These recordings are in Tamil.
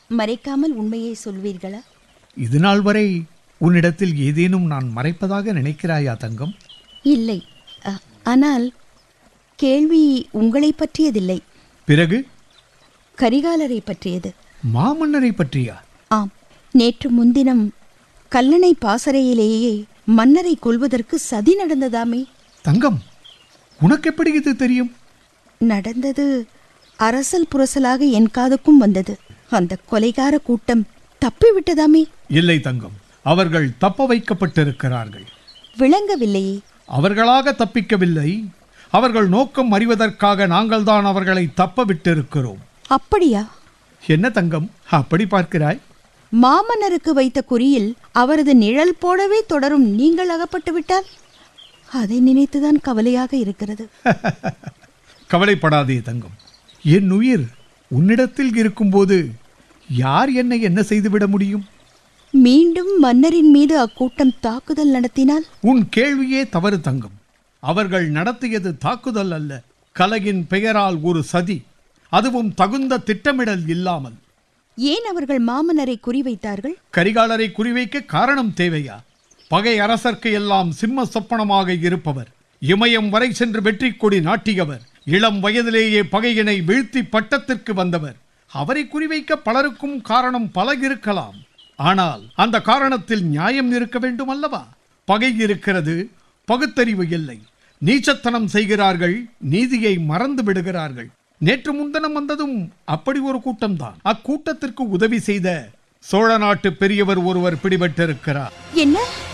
மறைக்காமல் உண்மையை சொல்வீர்களா இது நாள் வரை உன்னிடத்தில் ஏதேனும் நான் மறைப்பதாக நினைக்கிறாயா தங்கம் இல்லை அ, ஆனால் கேள்வி உங்களை பற்றியதில்லை பிறகு கரிகாலரை பற்றியது மாமன்னரை பற்றியா ஆம் நேற்று முன்தினம் கல்லணை பாசறையிலேயே மன்னரை கொல்வதற்கு சதி நடந்ததாமே தங்கம் உனக்கு எப்படி இது தெரியும் நடந்தது அரசல் புரசலாக என் காதுக்கும் வந்தது அந்த கொலைகார கூட்டம் தப்பிவிட்டதாமே இல்லை தங்கம் அவர்கள் தப்ப வைக்கப்பட்டிருக்கிறார்கள் விளங்கவில்லையே அவர்களாக தப்பிக்கவில்லை அவர்கள் நோக்கம் அறிவதற்காக நாங்கள்தான் அவர்களை தப்ப விட்டிருக்கிறோம் அப்படியா என்ன தங்கம் அப்படி பார்க்கிறாய் மாமன்னருக்கு வைத்த குறியில் அவரது நிழல் போடவே தொடரும் நீங்கள் அகப்பட்டு விட்டால் அதை நினைத்துதான் கவலையாக இருக்கிறது கவலைப்படாதே தங்கம் என் உயிர் உன்னிடத்தில் இருக்கும்போது யார் என்னை என்ன செய்துவிட முடியும் மீண்டும் மன்னரின் மீது அக்கூட்டம் தாக்குதல் நடத்தினால் உன் கேள்வியே தவறு தங்கம் அவர்கள் நடத்தியது தாக்குதல் அல்ல கலையின் பெயரால் ஒரு சதி அதுவும் தகுந்த திட்டமிடல் இல்லாமல் ஏன் அவர்கள் மாமன்னரை குறிவைத்தார்கள் கரிகாலரை குறிவைக்க காரணம் தேவையா பகை அரசர்க்கு எல்லாம் சிம்ம சொப்பனமாக இருப்பவர் இமயம் வரை சென்று வெற்றி கொடி நாட்டியவர் இளம் வயதிலேயே பகையினை வீழ்த்தி பட்டத்திற்கு வந்தவர் அவரை குறிவைக்க பலருக்கும் காரணம் பல இருக்கலாம் ஆனால் அந்த காரணத்தில் நியாயம் இருக்க வேண்டும் அல்லவா பகை இருக்கிறது பகுத்தறிவு இல்லை நீச்சத்தனம் செய்கிறார்கள் நீதியை மறந்து விடுகிறார்கள் நேற்று முன்தினம் வந்ததும் அப்படி ஒரு கூட்டம்தான் அக்கூட்டத்திற்கு உதவி செய்த சோழ நாட்டு பெரியவர் ஒருவர் பிடிபட்டிருக்கிறார் என்ன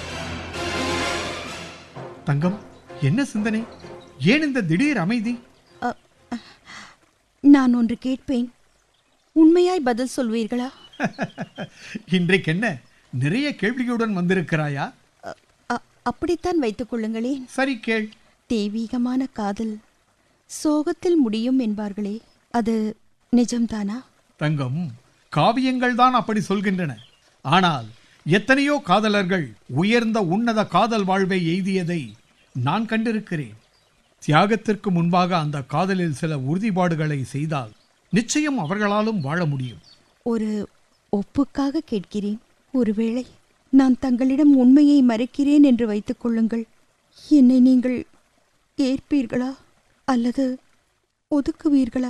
தங்கம் என்ன சிந்தனை ஏன் இந்த திடீர் அமைதி அ, அ, நான் ஒன்று கேட்பேன் உண்மையாய் பதில் சொல்வீர்களா இன்றைக்கு என்ன நிறைய கேள்வியுடன் வந்திருக்கிறாயா அ, அ, அப்படித்தான் வைத்துக் கொள்ளுங்களேன் சரி கேள் தெய்வீகமான காதல் சோகத்தில் முடியும் என்பார்களே அது நிஜம்தானா தங்கம் காவியங்கள் தான் அப்படி சொல்கின்றன ஆனால் எத்தனையோ காதலர்கள் உயர்ந்த உன்னத காதல் வாழ்வை எய்தியதை நான் கண்டிருக்கிறேன் தியாகத்திற்கு முன்பாக அந்த காதலில் சில உறுதிப்பாடுகளை செய்தால் நிச்சயம் அவர்களாலும் வாழ முடியும் ஒரு ஒப்புக்காக கேட்கிறேன் ஒருவேளை நான் தங்களிடம் உண்மையை மறைக்கிறேன் என்று வைத்துக் கொள்ளுங்கள் என்னை நீங்கள் ஏற்பீர்களா அல்லது ஒதுக்குவீர்களா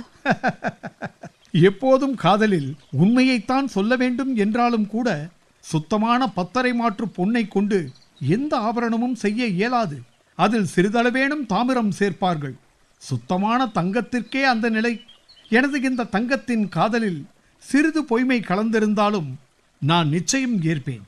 எப்போதும் காதலில் உண்மையைத்தான் சொல்ல வேண்டும் என்றாலும் கூட சுத்தமான பத்தரை மாற்று பொன்னை கொண்டு எந்த ஆபரணமும் செய்ய இயலாது அதில் சிறிதளவேனும் தாமிரம் சேர்ப்பார்கள் சுத்தமான தங்கத்திற்கே அந்த நிலை எனது இந்த தங்கத்தின் காதலில் சிறிது பொய்மை கலந்திருந்தாலும் நான் நிச்சயம் ஏற்பேன்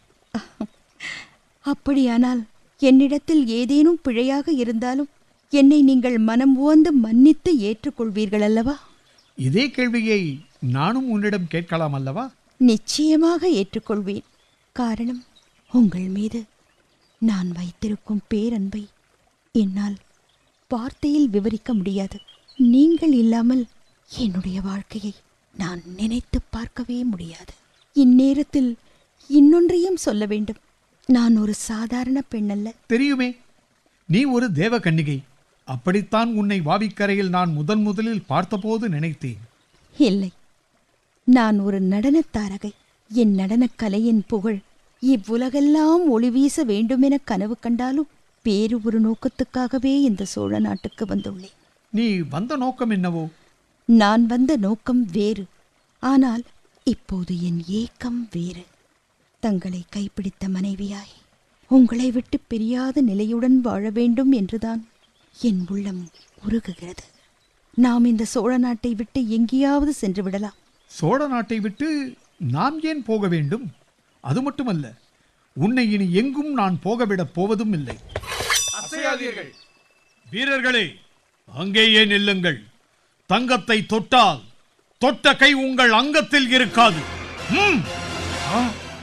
அப்படியானால் என்னிடத்தில் ஏதேனும் பிழையாக இருந்தாலும் என்னை நீங்கள் மனம் உவந்து மன்னித்து ஏற்றுக்கொள்வீர்கள் அல்லவா இதே கேள்வியை நானும் உன்னிடம் கேட்கலாம் அல்லவா நிச்சயமாக ஏற்றுக்கொள்வேன் காரணம் உங்கள் மீது நான் வைத்திருக்கும் பேரன்பை என்னால் வார்த்தையில் விவரிக்க முடியாது நீங்கள் இல்லாமல் என்னுடைய வாழ்க்கையை நான் நினைத்து பார்க்கவே முடியாது இந்நேரத்தில் இன்னொன்றையும் சொல்ல வேண்டும் நான் ஒரு சாதாரண பெண் அல்ல தெரியுமே நீ ஒரு தேவ கன்னிகை அப்படித்தான் உன்னை வாவிக்கரையில் நான் முதன் முதலில் பார்த்தபோது நினைத்தேன் இல்லை நான் ஒரு நடனத் தாரகை என் நடனக் கலையின் புகழ் இவ்வுலகெல்லாம் ஒளி வீச வேண்டுமென கனவு கண்டாலும் வேறு ஒரு நோக்கத்துக்காகவே இந்த சோழ நாட்டுக்கு வந்துள்ளேன் நீ வந்த நோக்கம் என்னவோ நான் வந்த நோக்கம் வேறு ஆனால் இப்போது என் ஏக்கம் வேறு தங்களை கைப்பிடித்த மனைவியாய் உங்களை விட்டு பிரியாத நிலையுடன் வாழ வேண்டும் என்றுதான் என் உள்ளம் உருகுகிறது நாம் இந்த சோழ நாட்டை விட்டு எங்கேயாவது சென்று விடலாம் சோழ நாட்டை விட்டு நாம் ஏன் போக வேண்டும் அது மட்டுமல்ல உன்னை இனி எங்கும் நான் போகவிடப் போவதும் இல்லை அசையாதீர்கள் வீரர்களே அங்கேயே நில்லுங்கள் தங்கத்தை தொட்டால் தொட்ட கை உங்கள் அங்கத்தில் இருக்காது ம். ஆ.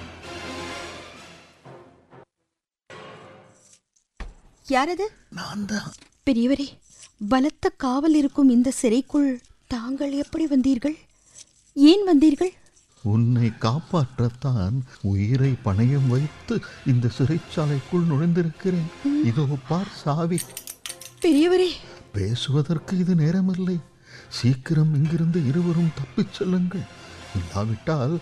யாரது நான் தான் பெரியவரே பலத்த காவல் இருக்கும் இந்த சிறைக்குள் தாங்கள் எப்படி வந்தீர்கள் ஏன் வந்தீர்கள் உன்னை காப்பாற்றத்தான் உயிரை பணயம் வைத்து இந்த சிறைச்சாலைக்குள் நுழைந்திருக்கிறேன் இதோ பார் சாவி பெரியவரே பேசுவதற்கு இது நேரமில்லை சீக்கிரம் இங்கிருந்து இருவரும் தப்பிச் செல்லுங்கள் இல்லாவிட்டால்